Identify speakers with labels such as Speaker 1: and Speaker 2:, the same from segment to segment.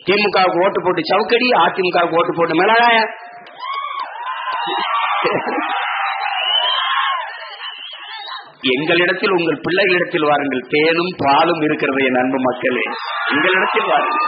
Speaker 1: திமுகவுக்கு ஓட்டு போட்டு சவுக்கடி அதிமுகவுக்கு ஓட்டு போட்டு மிளகாய எங்களிடத்தில் உங்கள் பிள்ளைகளிடத்தில் வாருங்கள் தேனும் பாலும் இருக்கிறது என் அன்பு மக்களே எங்களிடத்தில் வாருங்கள்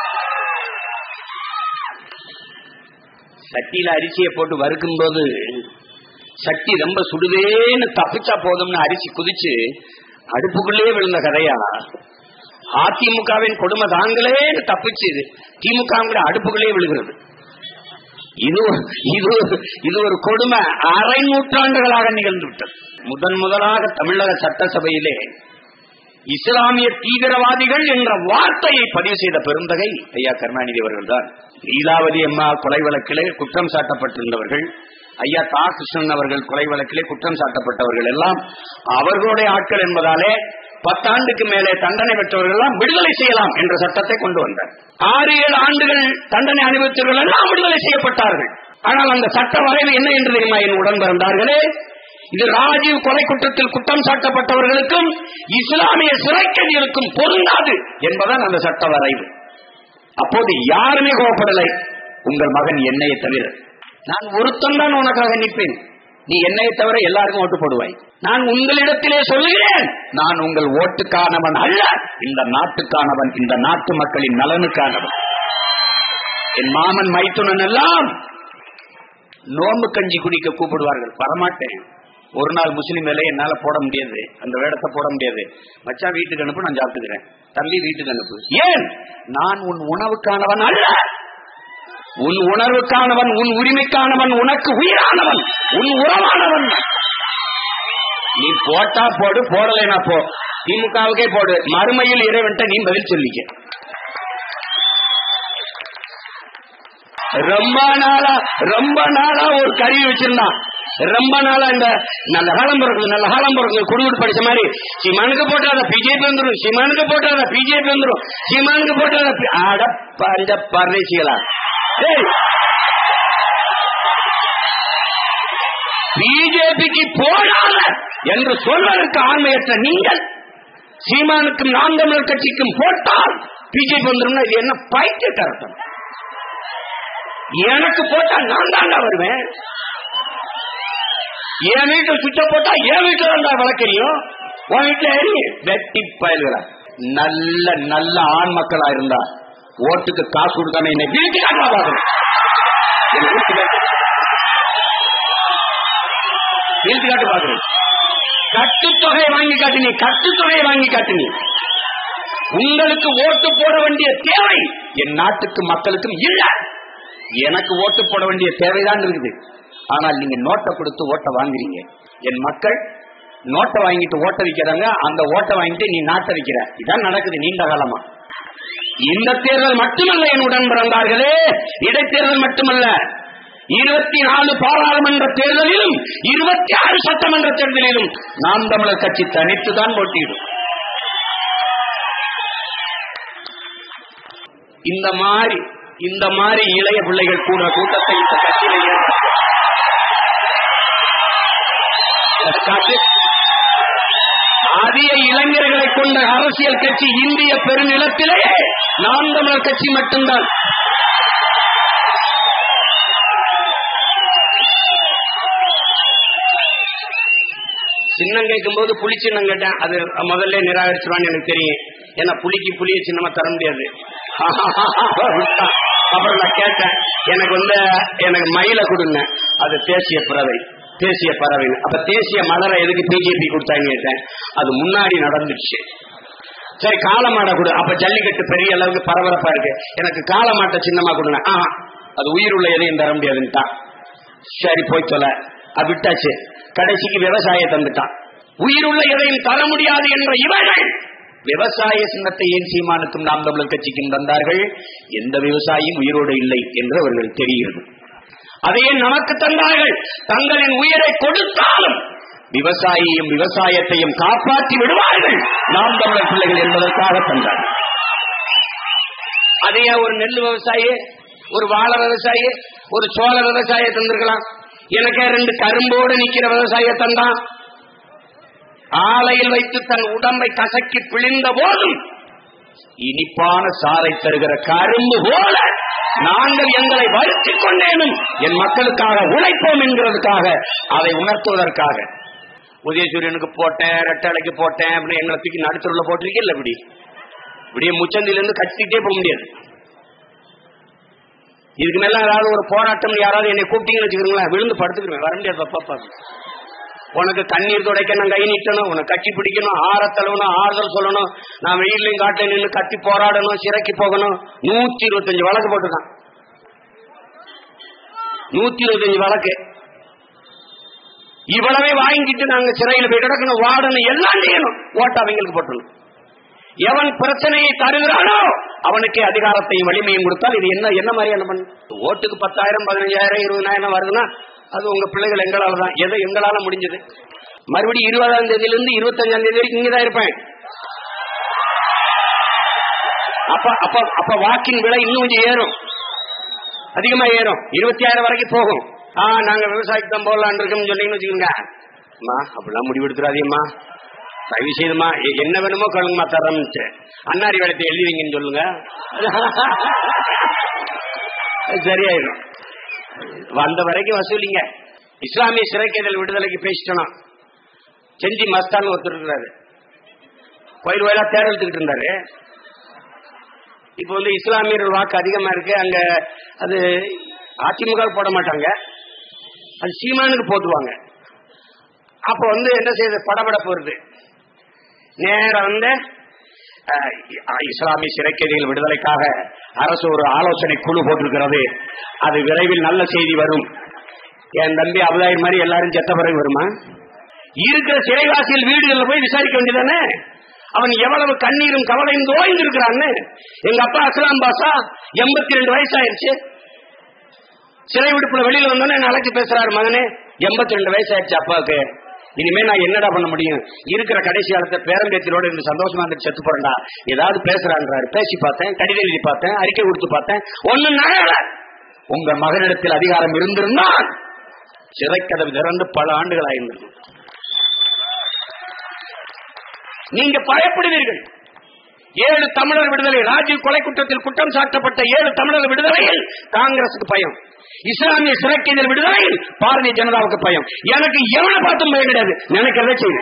Speaker 1: சட்டியில அரிசியை போட்டு வறுக்கும் போது சட்டி ரொம்ப சுடுதேன்னு தப்பிச்சா போதும்னு அரிசி குதிச்சு அடுப்புக்குள்ளே விழுந்த கதையா அதிமுகவின் கொடுமை தாங்களே தப்பிச்சு திமுக அடுப்புக்குள்ளே விழுகிறது இது ஒரு- இது ஒரு- இது ஒரு கொடுமை அரை நூற்றாண்டுகளாக நிகழ்ந்து விட்டது முதன் முதலாக தமிழக சட்டசபையிலே இஸ்லாமிய தீவிரவாதிகள் என்ற வார்த்தையை பதிவு செய்த பெருந்தகை ஐயா கருணாநிதி அவர்கள்தான் லீலாவதி அம்மா கொலை வழக்கிலே குற்றம் சாட்டப்பட்டிருந்தவர்கள் ஐயா தா கிருஷ்ணன் அவர்கள் கொலை வழக்கிலே குற்றம் சாட்டப்பட்டவர்கள் எல்லாம் அவர்களுடைய ஆட்கள் என்பதாலே பத்தாண்டுக்கு மேலே தண்டனை பெற்றவர்கள் எல்லாம் விடுதலை செய்யலாம் என்ற சட்டத்தை கொண்டு வந்தார் ஆறு ஏழு ஆண்டுகள் தண்டனை அனுபவித்தவர்கள் எல்லாம் விடுதலை செய்யப்பட்டார்கள் ஆனால் அந்த சட்ட வரைவு என்ன என்று தெரியுமா என் உடன் பிறந்தார்களே இது ராஜீவ் கொலை குற்றத்தில் குற்றம் சாட்டப்பட்டவர்களுக்கும் இஸ்லாமிய சிறைக்கதிகளுக்கும் பொருந்தாது என்பதான் அந்த சட்ட வரைவு அப்போது யாருமே கோவப்படலை உங்கள் மகன் என்னையை தவிர நான் ஒருத்தன் தான் உனக்காக நிற்பேன் நீ என்னையை தவிர எல்லாருக்கும் ஓட்டு போடுவாய் நான் உங்களிடத்திலே சொல்லுகிறேன் நான் உங்கள் ஓட்டுக்கானவன் அல்ல இந்த நாட்டுக்கானவன் இந்த நாட்டு மக்களின் நலனுக்கானவன் என் மாமன் மைத்துனன் எல்லாம் நோம்பு கஞ்சி குடிக்க கூப்பிடுவார்கள் வரமாட்டேன் ஒரு நாள் முஸ்லீம் வேலை என்னால போட முடியாது அந்த வேடத்தை போட முடியாது மச்சான் வீட்டுக்கு அனுப்பு நான் சாப்பிட்டுக்கிறேன் தம்பி வீட்டுக்கு அனுப்பு ஏன் நான் உன் உணவுக்கானவன் அல்ல உன் உணர்வுக்கானவன் உன் உரிமைக்கானவன் உனக்கு உயிரானவன் உன் உறவானவன் நீ போட்டா போடு போடலைனா போ திமுகவுக்கே போடு மறுமையில் இறைவன்ட்ட நீ பதில் சொல்லிக்க ரொம்ப நாளா ரொம்ப நாளா ஒரு கருவி வச்சிருந்தான் ரொம்ப நாளா இந்த நல்ல காலம் பிறகு நல்ல காலம் பிறகு குடிவிட்டு படிச்ச மாதிரி சிமானுக்கு போட்டாத பிஜேபி வந்துரும் சிமானுக்கு போட்டாத பிஜேபி வந்துரும் சிமானுக்கு போட்டாத பி- அட பஞ்ச பரதேசிகளா பிஜேபிக்கு போடாத என்று சொல்வதற்கு ஆண்மையற்ற நீங்கள் சீமானுக்கும் நாம் தமிழர் கட்சிக்கும் போட்டால் பிஜேபி வந்துரும்னா இது என்ன பைத்தியக்காரத்தம் எனக்கு போட்டா நான் தாண்டா வருவேன் என் வீட்டுல சுவிட்ச போட்டா என் வீட்டுல தாண்டா வளர்க்கறியும் உன் வீட்டுல எரி வெட்டி பயல்களா நல்ல நல்ல ஆண் மக்களா இருந்தா ஓட்டுக்கு காசு கொடுக்காம என்னை வீட்டு காட்டா பாக்கணும் வீட்டு காட்டு பாக்குறேன் கட்டுத்தொகை வாங்கி காட்டு நீ கட்டுத்தொகையை வாங்கி காட்டு நீ உங்களுக்கு ஓட்டு போட வேண்டிய தேவை என் நாட்டுக்கு மக்களுக்கும் இல்ல எனக்கு ஓட்டு போட வேண்டிய தேவைதான் இருக்குது ஆனால் நீங்க நோட்டை கொடுத்து ஓட்டை வாங்குறீங்க என் மக்கள் நோட்டை வாங்கிட்டு ஓட்ட வைக்கிறாங்க அந்த ஓட்டை வாங்கிட்டு நீ நாட்டை வைக்கிற இதான் நடக்குது நீண்ட காலமா இந்த தேர்தல் மட்டுமல்ல என் உடன் பிறந்தார்களே இடைத்தேர்தல் மட்டுமல்ல இருபத்தி நாலு பாராளுமன்ற தேர்தலிலும் இருபத்தி ஆறு சட்டமன்ற தேர்தலிலும் நாம் தமிழர் கட்சி தனித்துதான் போட்டியிடும் இந்த மாதிரி இந்த மாதிரி இளைய பிள்ளைகள் கூட கூட்டத்தை இந்த கட்சியில ஏற்படுத்த- காட்டு. அதிக இளைஞர்களை கொண்ட அரசியல் கட்சி இந்திய பெருநிலத்திலே நாம் தமிழர் கட்சி மட்டும்தான் சின்னம் கேட்கும் போது புலி சின்னம் கேட்டேன் அது முதல்ல நிராகரிச்சிருவான்னு எனக்கு தெரியும் ஏன்னா புலிக்கு புலிய சின்னமா தர முடியாது விட்டான். அப்புறம் நான் கேட்டேன் எனக்கு வந்து எனக்கு மயில கொடுங்க அது தேசிய பறவை தேசிய பறவை அப்ப தேசிய மலரை எதுக்கு பிஜேபி கொடுத்தாங்க கேட்டேன் அது முன்னாடி நடந்துடுச்சு சரி காலமாட கொடு அப்ப ஜல்லிக்கட்டு பெரிய அளவுக்கு பரபரப்பா இருக்கு எனக்கு காலமாட்ட சின்னமா கொடுங்க ஆ அது உயிர் உள்ள எதையும் தர முடியாதுன்ட்டான் சரி போய் சொல்ல அது விட்டாச்சு கடைசிக்கு விவசாய தந்துட்டான் உயிருள்ள எதையும் தர முடியாது என்ற இவர்கள் விவசாய சின்னத்தை ஏன் சீமானுக்கும் நாம் தமிழர் கட்சிக்கும் தந்தார்கள் எந்த விவசாயியும் உயிரோடு இல்லை என்று அவர்கள் தெரிகிறது அதையே நமக்கு தந்தார்கள் தங்களின் உயிரை கொடுத்தாலும் விவசாயியும் விவசாயத்தையும் காப்பாற்றி விடுவார்கள் நாம் தமிழர் பிள்ளைகள் என்பதற்காக தந்தார்கள் அதையே ஒரு நெல் விவசாயி ஒரு வாழை விவசாயி ஒரு சோள விவசாய தந்திருக்கலாம் எனக்கே ரெண்டு கரும்போடு நிக்கிற விவசாய தந்தான் ஆலையில் வைத்து தன் உடம்பை கசக்கி பிழிந்த போதும் இனிப்பான சாறை தருகிற கரும்பு போல நாங்கள் எங்களை வருத்திக் கொண்டேனும் என் மக்களுக்காக உழைப்போம் என்கிறதுக்காக அதை உணர்த்துவதற்காக உதயசூரியனுக்கு போட்டேன் ரெட்டலைக்கு போட்டேன் அப்படின்னு எங்களை தூக்கி நடுத்தருல போட்டிருக்கீல்ல இப்படி இப்படியே முச்சந்தில இருந்து கட்டிட்டே போக முடியாது இதுக்கு மேல ஏதாவது ஒரு போராட்டம் யாராவது என்னை கூப்பிட்டீங்கன்னு வச்சுக்கிறீங்களா விழுந்து படுத்துக்கிறேன் வர முடியாது பாப்பா உனக்கு கண்ணீர் துடைக்கணும் கை நீட்டணும் உனக்கு கட்டி பிடிக்கணும் ஆற தழுவணும் ஆறுதல் சொல்லணும் நான் வெயிலையும் காட்டில் நின்று கத்தி போராடணும் சிறைக்கு போகணும் நூத்தி இருபத்தஞ்சு வழக்கு போட்டுருக்கான் நூத்தி இருபத்தஞ்சு வழக்கு இவ்வளவே வாங்கிட்டு நாங்க சிறையில் போய் கிடக்கணும் வாடணும் எல்லாம் செய்யணும் ஓட்டு அவங்களுக்கு போட்டணும் எவன் பிரச்சனையை தருகிறானோ அவனுக்கே அதிகாரத்தையும் வலிமையும் கொடுத்தால் இது என்ன என்ன மாதிரியான பண்ணு ஓட்டுக்கு பத்தாயிரம் பதினஞ்சாயிரம் இருபதாயிரம் வருதுன்னா அது உங்க பிள்ளைகள் எங்களால தான் எதை எங்களால முடிஞ்சது மறுபடியும் இருபதாம் தேதியில இருந்து இருபத்தஞ்சாம் தேதி வரைக்கும் இங்கதான் இருப்பேன் அப்ப அப்ப அப்ப வாக்கின் விலை இன்னும் கொஞ்சம் ஏறும் அதிகமா ஏறும் இருபத்தி ஆயிரம் வரைக்கும் போகும் ஆ நாங்க விவசாயத்துக்கு தான் போடலான் இருக்கோம்னு சொன்னீங்கன்னு வச்சுக்கோங்க அம்மா அப்படிலாம் முடிவு எடுத்துறாதீங்கம்மா தயவு செய்துமா எ- என்ன வேணுமோ கழுங்கம்மா தரேன்னு அன்னாரி வேலைத்தை எழுதி வைங்கன்னு சொல்லுங்க அது சரியாயிடும் வந்த வரைக்கும் வசூலிங்க இஸ்லாமிய சிறைக்கைதல் விடுதலைக்கு பேசிட்டோம் செஞ்சி மஸ்தான் ஒருத்தர் இருக்கிறாரு கோயில் கோயிலா தேர் எடுத்துக்கிட்டு இருந்தாரு இப்போ வந்து இஸ்லாமியர்கள் வாக்கு அதிகமா இருக்கு அங்க அது அதிமுக போட மாட்டாங்க அது சீமானுக்கு போட்டுவாங்க அப்ப வந்து என்ன செய்யுது படபடப்பு வருது நேரா வந்து அஹ், இஸ்லாமிய சிறைக்கைதிகள் விடுதலைக்காக அரசு ஒரு ஆலோசனை குழு போட்டிருக்கிறது அது விரைவில் நல்ல செய்தி வரும் என் தம்பி அபுதாயி மாதிரி எல்லாரும் செத்த பிறகு வருமா இருக்கிற சிறைவாசிகள் வீடுகளில் போய் விசாரிக்க வேண்டியதானே அவன் எவ்வளவு கண்ணீரும் கவலையும் தோய்ந்து இருக்கிறான்னு எங்க அப்பா அஸ்லாம் பாஷா எண்பத்தி ரெண்டு வயசாயிருச்சு சிறை விடுப்புல வெளியில வந்தோன்னே என்ன அழைச்சு பேசுறாரு மகனே எண்பத்தி ரெண்டு வயசாயிருச்சு அப்பாவுக்கு இனிமே நான் என்னடா பண்ண முடியும் இருக்கிற கடைசி காலத்தை பேரம்பேத்தியோட இருந்து சந்தோஷமா இருந்து செத்து போறேன்டா ஏதாவது பேசுறான்றாரு பேசி பார்த்தேன் கடிதம் எழுதி பார்த்தேன் அறிக்கை கொடுத்து பார்த்தேன் ஒண்ணு நகல உங்க மகனிடத்தில் அதிகாரம் இருந்திருந்தால் சிறைக்கதவு திறந்து பல ஆண்டுகள் ஆயிருந்திருக்கும் நீங்க பயப்படுவீர்கள் ஏழு தமிழர் விடுதலை ராஜீவ் கொலை குற்றத்தில் குற்றம் சாட்டப்பட்ட ஏழு தமிழர் விடுதலையில் காங்கிரசுக்கு பயம் இஸ்லாமிய சிறைக்கைதல் விடுதலையில் பாரதிய ஜனதாவுக்கு பயம் எனக்கு எவனை பார்த்தும் பயம் கிடையாது நினைக்கிறத செய்யுது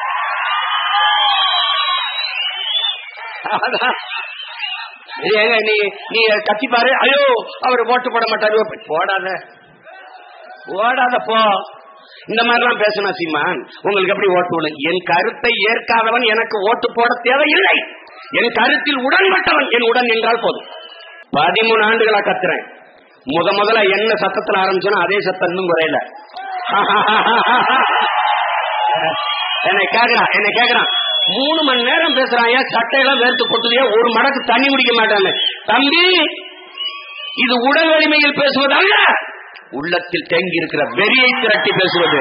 Speaker 1: அதான். ஏங்க நீ நீ கத்தி பாரு ஐயோ அவர் ஓட்டு போட மாட்டாரு போடாத ஓடாத போ இந்த மாதிரிலாம் பேசணும் சீமான் உங்களுக்கு எப்படி ஓட்டு விடும் என் கருத்தை ஏற்காதவன் எனக்கு ஓட்டு போட தேவையில்லை என் கருத்தில் உடன்பட்டவன் என் உடன் என்றால் போதும் பதிமூணு ஆண்டுகளா கத்துறேன் முத முதல்ல என்ன சத்தத்துல ஆரம்பிச்சோன்னா அதே சத்தம் இன்னும் குறையல என்னை கேக்குறான் என்னை கேக்குறான் மூணு மணி நேரம் பேசுறான் ஏன் சட்டையெல்லாம் வேர்த்து கொட்டுதே ஒரு மடக்கு தண்ணி குடிக்க மாட்டாங்க தம்பி இது உடல் வலிமையில் பேசுவதல்ல உள்ளத்தில் தேங்கி இருக்கிற வெறியை திரட்டி பேசுவது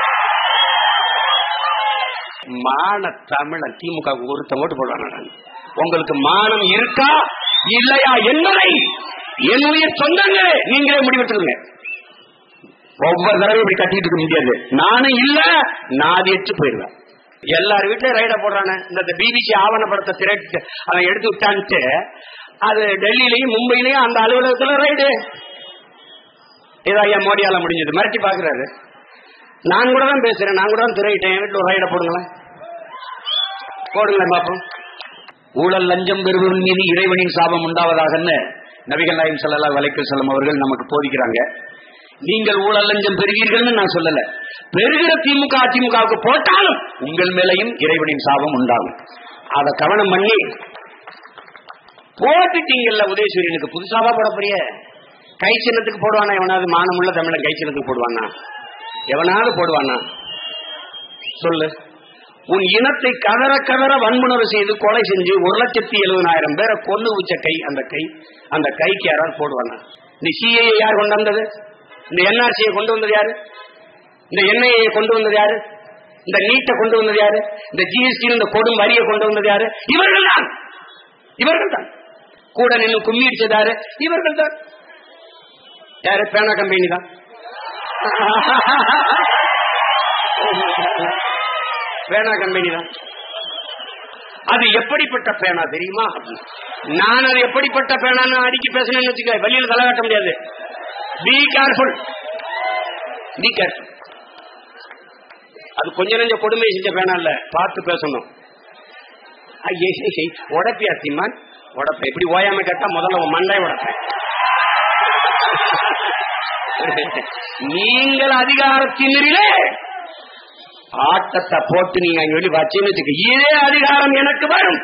Speaker 1: மான தமிழன் திமுக ஒருத்தன் ஓட்டு போடுவாங்க நான் உங்களுக்கு மானம் இருக்கா இல்லையா என்பதை என் உயிர் சொந்தங்களே நீங்களே முடிவெடுத்துருங்க ஒவ்வொரு தடவை இப்படி கட்டிட்டு இருக்க முடியாது நானும் இல்ல நாதியற்று போயிடுவேன் எல்லார் வீட்லயும் ரைட போடுறானே இந்த பிபிசி ஆவணப்படத்தை திரட்டு அவன் எடுத்து விட்டான்ட்டு அது டெல்லியிலயும் மும்பையிலயும் அந்த அலுவலகத்துல ரைடு ஏதோ ஐயா மோடியால முடிஞ்சது மிரட்டி பாக்குறாரு நான் கூட தான் பேசுறேன் நான் கூட தான் திரையிட்டேன் என் வீட்டுல ஒரு ரைட போடுங்களேன் போடுங்களேன் பாப்போம் ஊழல் லஞ்சம் பெறுவதன் மீது இறைவனின் சாபம் உண்டாவதாகன்னு நபிகள் நாயம் சல்லா வலைக்கு செல்லும் அவர்கள் நமக்கு போதிக்கிறாங்க நீங்கள் ஊழல் லஞ்சம் பெறுவீர்கள்னு நான் சொல்லல பெறுகிற திமுக அதிமுகவுக்கு போட்டாலும் உங்கள் மேலையும் இறைவனின் சாபம் உண்டாகும் அத கவனம் பண்ணி போட்டுட்டீங்கல்ல உதயசூரியனுக்கு புதுசாவா போட போறிய கை சின்னத்துக்கு போடுவானா எவனாவது மானமுள்ள தமிழன் கை சின்னத்துக்கு போடுவானா எவனாவது போடுவானா சொல்லு உன் இனத்தை கதற கதற வன்முணர்வு செய்து கொலை செஞ்சு ஒரு லட்சத்தி எழுபதாயிரம் பேரை கொண்டு வச்ச கை அந்த கை அந்த கைக்கு யாராவது போடுவானா இந்த சிஏ யார் கொண்டு வந்தது இந்த என்ஆர்சியை கொண்டு வந்தது யாரு இந்த என்ஐஏ கொண்டு வந்தது யாரு இந்த நீட்டை கொண்டு வந்தது யாரு இந்த ஜிஎஸ்டி இந்த கொடும் வரியை கொண்டு வந்தது யாரு இவர்கள் தான் இவர்கள் தான் கூட நின்று கும்மி அடிச்சது யாரு இவர்கள் தான் யாரு பேனா கம்பெனி தான் பேனா கம்பெனி தான் அது எப்படிப்பட்ட பேனா தெரியுமா நான் அது எப்படிப்பட்ட பேனான்னு அடிக்கி பேசணும்னு வச்சுக்க வெளியில தலை காட்ட முடியாது பி கேர்ஃபுல் பி கேர்ஃபுல் அது கொஞ்ச நெஞ்ச கொடுமை செஞ்ச பேனா இல்ல பார்த்து பேசணும் ஐயே, உடப்பியா சீமான் உடப்ப எப்படி ஓயாம கேட்டா முதல்ல உன் மண்டை உடப்பேன் நீங்கள் அதிகாரத்தினரிலே ஆட்டத்தை போட்டு நீங்க அங்க வெளி வச்சுன்னு வச்சுக்க இதே அதிகாரம் எனக்கு வரும்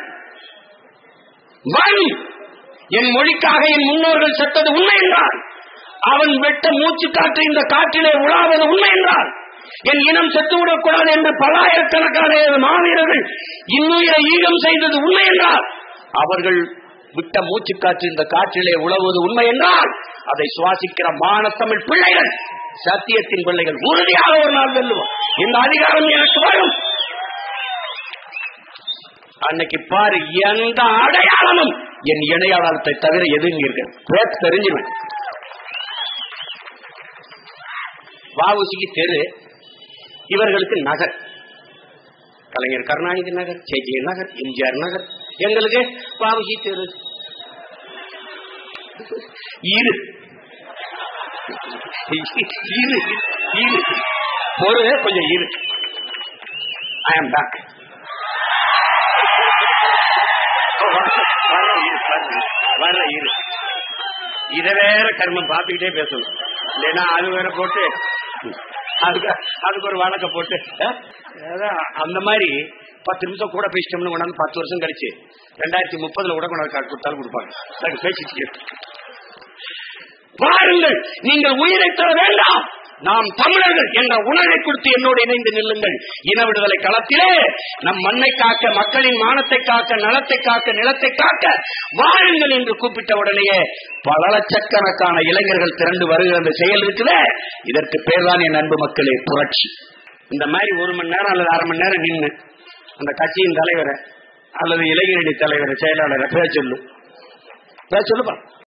Speaker 1: வரும் என் மொழிக்காக என் முன்னோர்கள் செத்தது உண்மை என்றால் அவன் வெட்ட மூச்சு காற்று இந்த காற்றிலே உலாவது உண்மை என்றால் என் இனம் செத்துவிடக் கூடாது என்று பல்லாயிரக்கணக்கான மாவீரர்கள் இன்னுயிரை ஈகம் செய்தது உண்மை என்றால் அவர்கள் விட்ட மூச்சு காற்று இந்த காற்றிலே உழவுவது உண்மை என்றால் அதை சுவாசிக்கிற மானத்தமிழ் பிள்ளைகள் சத்தியத்தின் பிள்ளைகள் உறுதியாக ஒரு நாள் வெல்லுவோம் இந்த அதிகாரம் எனக்கு வரும் அன்னைக்கு பாரு எந்த அடையாளமும் என் இணையாளத்தை தவிர எதுவும் இருக்கு பேர் தெரிஞ்சுவேன் வாவுசிக்கு தெரு இவர்களுக்கு நகர் கலைஞர் கருணாநிதி நகர் ஜே நகர் எம்ஜிஆர் நகர் எங்களுக்கு வாவுசி தெரு இரு இரு இரு ஒரு கொஞ்சம் இரு ஐ ஆம் பேக் வர்ற இரு இத வேற கர்மம் பார்த்துக்கிட்டே பேசணும் இல்லைன்னா அது வேற போட்டு அதுக்கு அதுக்கு ஒரு வழக்க போட்டு அஹ், அதான் அந்த மாதிரி பத்து நிமிஷம் கூட பேசிட்டோம்னு கொண்டாந்து பத்து வருஷம் கழிச்சு ரெண்டாயிரத்தி முப்பதுல கூட கொண்டாந்து கார்டு கொடுத்தாலும் கொடுப்பாங்க அதுக்கு பேசிட்டு வாருங்கள் நீங்கள் உயிரை தர வேண்டாம் நாம் தமிழர்கள் என்ற உணர்வை கொடுத்து என்னோடு இணைந்து நில்லுங்கள் இன விடுதலை களத்திலே நம் மண்ணை காக்க மக்களின் மானத்தை காக்க நலத்தை காக்க நிலத்தை காக்க வாருங்கள் என்று கூப்பிட்ட உடனேயே பல லட்சக்கணக்கான இளைஞர்கள் திரண்டு வருகிற அந்த செயல் இருக்குதே இதற்கு பேர்தான் என் அன்பு மக்களே புரட்சி இந்த மாதிரி ஒரு மணி நேரம் அல்லது அரை மணி நேரம் நின்று அந்த கட்சியின் தலைவரை அல்லது இளைஞரணி தலைவரை செயலாளரை பேர் சொல்லு பேர் சொல்லுப்பா